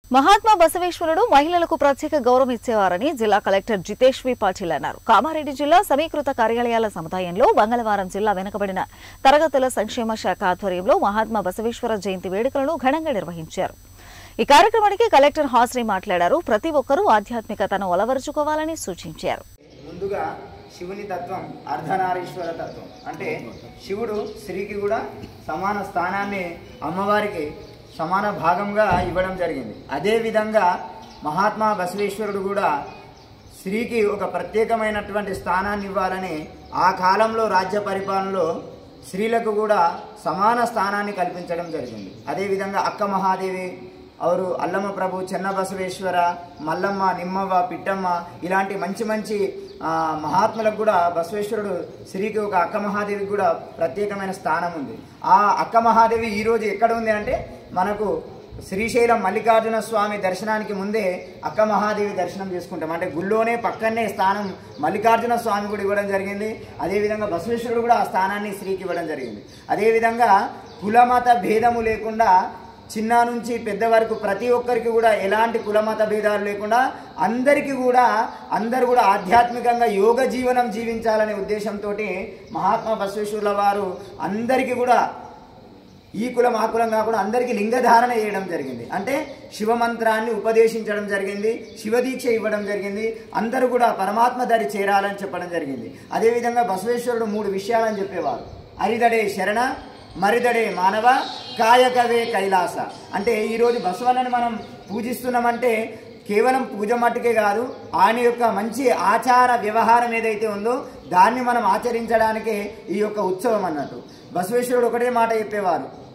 మహాత్మా బసవేశ్వరుడు మహిళలకు ప్రత్యేక గౌరవం ఇచ్చేవారని జిల్లా కలెక్టర్ జితేష్ వి పాటిల్ అన్నారు కామారెడ్డి జిల్లా సమీకృత కార్యాలయాల సముదాయంలో మంగళవారం జిల్లా వెనుకబడిన తరగతుల సంక్షేమ శాఖ ఆధ్వర్యంలో మహాత్మా బసవేశ్వర జయంతి వేడుకలను ఘనంగా నిర్వహించారు ఈ కార్యక్రమానికి కలెక్టర్ హాజరై మాట్లాడారు ప్రతి ఒక్కరూ ఆధ్యాత్మికతను అలవరుచుకోవాలని సూచించారు ముందుగా శివుని తత్వం అర్ధనారీశ్వర తత్వం అంటే శివుడు స్త్రీకి కూడా సమాన స్థానాన్ని అమ్మవారికి సమాన భాగంగా ఇవ్వడం జరిగింది అదేవిధంగా మహాత్మా బసవేశ్వరుడు కూడా స్త్రీకి ఒక ప్రత్యేకమైనటువంటి స్థానాన్ని ఇవ్వాలని ఆ కాలంలో రాజ్య పరిపాలనలో స్త్రీలకు కూడా సమాన స్థానాన్ని కల్పించడం జరిగింది అదేవిధంగా అక్క మహాదేవి అవరు అల్లమ్మ ప్రభు చెన్న బసవేశ్వర మల్లమ్మ నిమ్మవ్వ పిట్టమ్మ ఇలాంటి మంచి మంచి ఆ, మహాత్ములకు కూడా బసవేశ్వరుడు స్త్రీకి ఒక అక్క మహాదేవికి కూడా ప్రత్యేకమైన స్థానం ఉంది ఆ అక్క మహాదేవి ఈరోజు ఎక్కడ ఉంది అంటే మనకు శ్రీశైలం మల్లికార్జున స్వామి దర్శనానికి ముందే అక్క మహాదేవి దర్శనం చేసుకుంటాం అంటే గుళ్ళోనే పక్కనే స్థానం మల్లికార్జున స్వామి కూడా ఇవ్వడం జరిగింది అదేవిధంగా బసవేశ్వరుడు కూడా ఆ స్థానాన్ని స్త్రీకి ఇవ్వడం జరిగింది అదేవిధంగా కులమత భేదము లేకుండా చిన్న నుంచి పెద్ద వరకు ప్రతి ఒక్కరికి కూడా ఎలాంటి కులమత భేదాలు లేకుండా అందరికీ కూడా అందరూ కూడా ఆధ్యాత్మికంగా యోగ జీవనం జీవించాలనే ఉద్దేశంతో మహాత్మా బసవేశ్వరుల వారు అందరికీ కూడా ఈ కులం ఆ కులం కాకుండా అందరికీ లింగధారణ చేయడం జరిగింది అంటే శివమంత్రాన్ని ఉపదేశించడం జరిగింది శివదీక్ష ఇవ్వడం జరిగింది అందరూ కూడా పరమాత్మ దరి చేరాలని చెప్పడం జరిగింది అదేవిధంగా బసవేశ్వరుడు మూడు విషయాలని చెప్పేవారు అరిదడే శరణ మరిదడే మానవ కాయకవే కైలాస అంటే ఈరోజు బసవన్నని మనం పూజిస్తున్నామంటే కేవలం పూజ మట్టుకే కాదు ఆయన యొక్క మంచి ఆచార వ్యవహారం ఏదైతే ఉందో దాన్ని మనం ఆచరించడానికే ఈ యొక్క ఉత్సవం అన్నట్టు బసవేశ్వరుడు ఒకటే మాట చెప్పేవారు